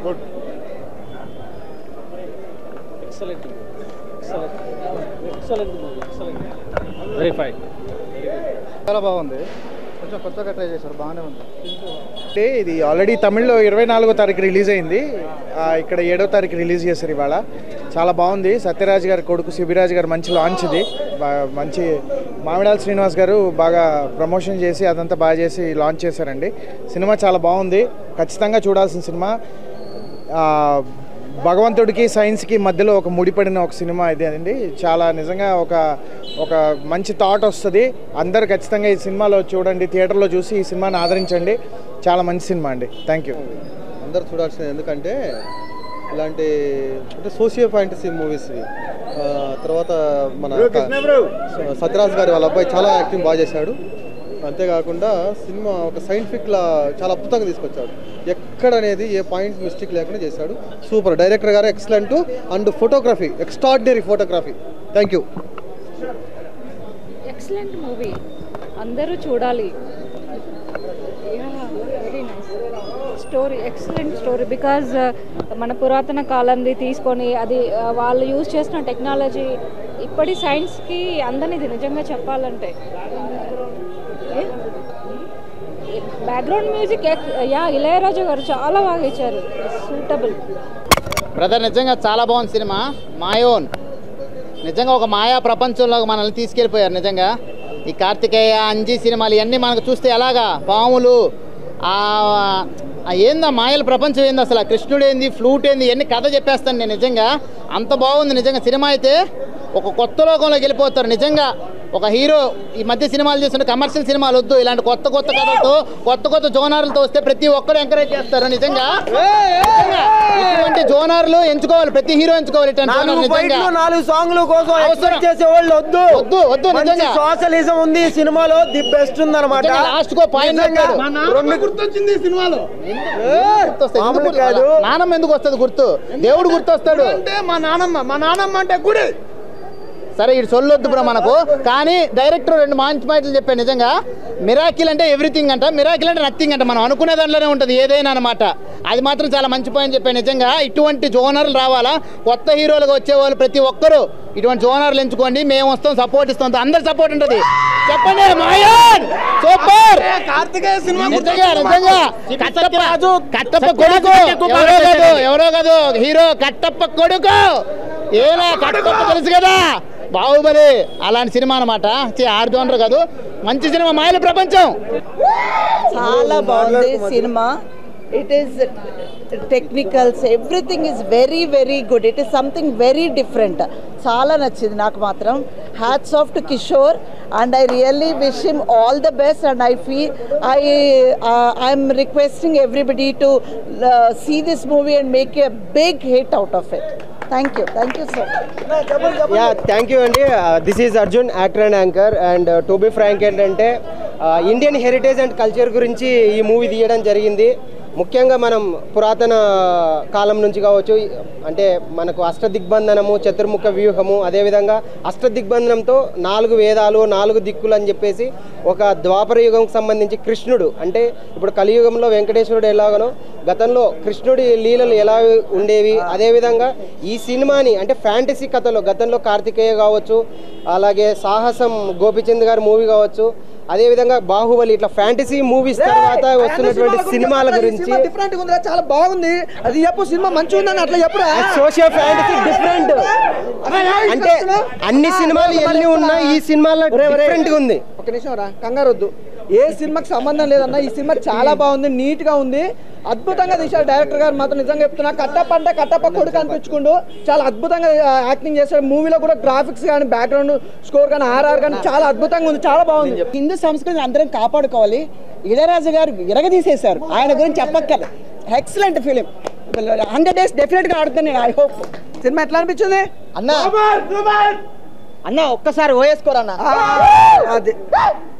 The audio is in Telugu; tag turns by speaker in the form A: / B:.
A: Good
B: excellent excellent excellent movie excellent very fine
C: చాలా బాగుంది కొంచెం కొత్తగా ట్రై చేశారు బాగానే ఉంది అంటే ఇది ఆల్రెడీ తమిళ్లో ఇరవై నాలుగో తారీఖు రిలీజ్ అయింది ఆ, ఇక్కడ ఏడో తారీఖు రిలీజ్ చేశారు ఇవాళ చాలా బాగుంది సత్యరాజ్ గారి కొడుకు శిబిరాజ్ గారు మంచి లాంచ్ ఇది బా- మంచి మామిడాల శ్రీనివాస్ గారు బాగా ప్రమోషన్ చేసి అదంతా బాగా చేసి లాంచ్ చేశారండి సినిమా చాలా బాగుంది ఖచ్చితంగా చూడాల్సిన సినిమా ఆ, భగవంతుడికి సైన్స్కి మధ్యలో ఒక ముడిపడిన ఒక సినిమా ఇది అండి చాలా నిజంగా ఒక ఒక మంచి థాట్ వస్తుంది అందరు ఖచ్చితంగా ఈ సినిమాలో చూడండి థియేటర్లో చూసి ఈ సినిమాని ఆదరించండి చాలా మంచి సినిమా అండి థ్యాంక్ యూ
D: అందరు చూడాల్సింది ఎందుకంటే ఇలాంటి అంటే సోషియో ఫ్యాంటసీ మూవీస్ తర్వాత మన స- సత్యరాజ్ గారి వాళ్ళ అబ్బాయి చాలా యాక్టింగ్ బాగా చేశాడు అంతేకాకుండా సినిమా ఒక సైంటిఫిక్ లా చాలా అద్భుతంగా తీసుకొచ్చాడు ఎక్కడ అనేది ఏ పాయింట్ మిస్టేక్ లేకుండా చేశాడు సూపర్ డైరెక్టర్ గారు excellent and photography extraordinary photography thank you
E: excellent movie అందరూ చూడాలి very nice story excellent story because మన పురాతన కాలంది తీసుకొని అది uh, వాళ్ళు యూజ్ చేసిన టెక్నాలజీ ఇప్పటి సైన్స్కి అందనిది నిజంగా చెప్పాలంటే బ్యాక్గ్రౌండ్ మ్యూజిక్ యా ఇళయరాజా గారు చాలా బాగా ఇచ్చారు సూటబుల్
F: బ్రదర్ నిజంగా చాలా బాగుంది సినిమా మాయోన్ నిజంగా ఒక మాయా ప్రపంచంలోకి మనల్ని తీసుకెళ్ళిపోయారు నిజంగా ఈ కార్తికేయ అంజీ సినిమాలు ఇవన్నీ మనకు చూస్తే ఎలాగా పాములు ఆ ఆ ఏందా మాయల ప్రపంచం ఏంది అసలు ఆ కృష్ణుడు ఏంది ఫ్లూట్ ఏంది ఇవన్నీ కథ చెప్పేస్తాను నేను నిజంగా అంత బాగుంది నిజంగా సినిమా అయితే ఒక కొత్త లోకంలోకి వెళ్ళిపోతారు నిజంగా ఒక హీరో ఈ మధ్య సినిమాలు చేస్తున్న కమర్షియల్ సినిమాలు వద్దు ఇలాంటి కొత్త కొత్త కథలతో కొత్త కొత్త జోనార్లతో వస్తే ప్రతి ఒక్కరు ఎంకరేజ్ చేస్తారు నిజంగా నిజంగా. ఇటువంటి జోనార్లు ఎంచుకోవాలి ప్రతి హీరో ఎంచుకోవాలి ఇటువంటి జోనర్
G: నాలుగు
F: నిజంగా
G: ఫైట్లు నాలుగు సాంగ్లు కోసం
F: అవసరం.
G: ఎక్స్పెక్ట్ చేసే వాళ్ళు వద్దు
F: వద్దు, వద్దు,
G: మంచి
F: నిజంగా.
G: సోషలిజం ఉంది ఈ సినిమాలో ది బెస్ట్ ఉందన్నమాట
F: నిజంగా లాస్ట్ కో పాయింట్
G: నిజంగా
F: పెట్టాడు.
G: రెండు
A: గుర్తొచ్చింది ఈ సినిమాలో
F: గుర్తొస్తాయి. ఎందుకు
G: మామూలు కాదు.
F: గుర్తు- నానమ్మ ఎందుకు వస్తుంది గుర్తు దేవుడు గుర్తొస్తాడు
A: అంటే మా నానమ్మ మా నానమ్మ అంటే గుడి
F: సరే ఇది సొల్లొద్దు బ్రో మనకు కానీ డైరెక్టర్ రెండు మంచి మాటలు చెప్పాడు నిజంగా మిరాకిల్ అంటే ఎవ్రీథింగ్ అంట మిరాకిల్ అంటే నథింగ్ అంట మనం అనుకునే దాంట్లోనే ఉంటుంది ఏదైనా అనమాట అది మాత్రం చాలా మంచి పాయింట్ చెప్పాడు నిజంగా ఇటువంటి జోనర్లు రావాలా కొత్త హీరోలుగా వచ్చేవాళ్ళు ప్రతి ఒక్కరూ ఇటువంటి జోనర్లు ఎంచుకోండి మేము వస్తాం సపోర్ట్ ఇస్తాం అందరి సపోర్ట్ ఉంటుంది చెప్పండి మాయాన్ సూపర్
A: కార్తికేయ సినిమా
F: నిజంగా నిజంగా కట్టప్ప కట్టప్ప కొడుకు ఎవరో కాదు ఎవరో కాదు హీరో కట్టప్ప కొడుకు ఏలా కట్టప్ప తెలుసు కదా బాహుబలి అలాంటి సినిమా అనమాట ఆరు జోనర్ కాదు మంచి సినిమా మాయల ప్రపంచం
H: చాలా బాగుంది సినిమా it is technicals everything is very very good it is something very different చాలా నచ్చింది నాకు మాత్రం hats off to Kishore and I really wish him all the best and I fee I I'm requesting everybody to see this movie and make a big hit out of it thank you thank you so much
G: yeah thank you అండి this is Arjun actor and anchor and to be frank ఏంటంటే ఇండియన్ హెరిటేజ్ అండ్ కల్చర్ గురించి ఈ మూవీ తీయడం జరిగింది ముఖ్యంగా మనం పురాతన కాలం నుంచి కావచ్చు అంటే మనకు అష్టదిగ్బంధనము చతుర్ముఖ వ్యూహము అదేవిధంగా అష్టదిగ్బంధనంతో నాలుగు వేదాలు నాలుగు దిక్కులు అని చెప్పేసి ఒక ద్వాపర యుగంకి సంబంధించి కృష్ణుడు అంటే ఇప్పుడు కలియుగంలో వెంకటేశ్వరుడు ఎలాగనో గతంలో కృష్ణుడి లీలలు ఎలా ఉండేవి అదేవిధంగా ఈ సినిమాని అంటే ఫ్యాంటసీ కథలో గతంలో కార్తికేయ కావచ్చు అలాగే సాహసం గోపిచంద్ గారి మూవీ కావచ్చు అదేవిధంగా బాహుబలి ఇట్లా ఫ్యాంటసీ మూవీస్ తర్వాత వస్తున్నటువంటి సినిమాల గురించి
I: డిఫరెంట్ ఉందిరా చాలా బాగుంది అది చెప్పు సినిమా మంచిగా ఉందని అట్లా చెప్పురా
G: సోషియల్ ఫ్యాంటసీ డిఫరెంట్ అంటే అన్ని సినిమాలు ఎన్ని ఉన్నా ఈ సినిమాలో డిఫరెంట్ గా ఉంది
I: ఒక నిమిషం రా కంగారు వద్దు ఏ సినిమాకి సంబంధం లేదన్న ఈ సినిమా చాలా బాగుంది నీట్ గా ఉంది అద్భుతంగా తీశాడు డైరెక్టర్ గారు మాత్రం నిజంగా చెప్తున్నా కట్టప్ప అంటే కట్టప్ప కొడుకు అనిపించుకుంటూ చాలా అద్భుతంగా యాక్టింగ్ చేశాడు మూవీలో కూడా గ్రాఫిక్స్ కానీ బ్యాక్గ్రౌండ్ స్కోర్ కానీ ఆర్ఆర్ కానీ చాలా అద్భుతంగా ఉంది చాలా బాగుంది
J: హిందూ సంస్కృతిని అందరం కాపాడుకోవాలి ఇళయరాజు గారు విరగదీసేశారు ఆయన గురించి చెప్పక్కర్లేదు ఎక్సలెంట్ ఫిలిం హండ్రెడ్ డేస్ డెఫినెట్గా ఆడుతాను నేను ఐ హోప్
I: సినిమా ఎట్లా అనిపించింది
J: అన్న అన్న ఒక్కసారి ఓయేసుకోరన్నా
I: అది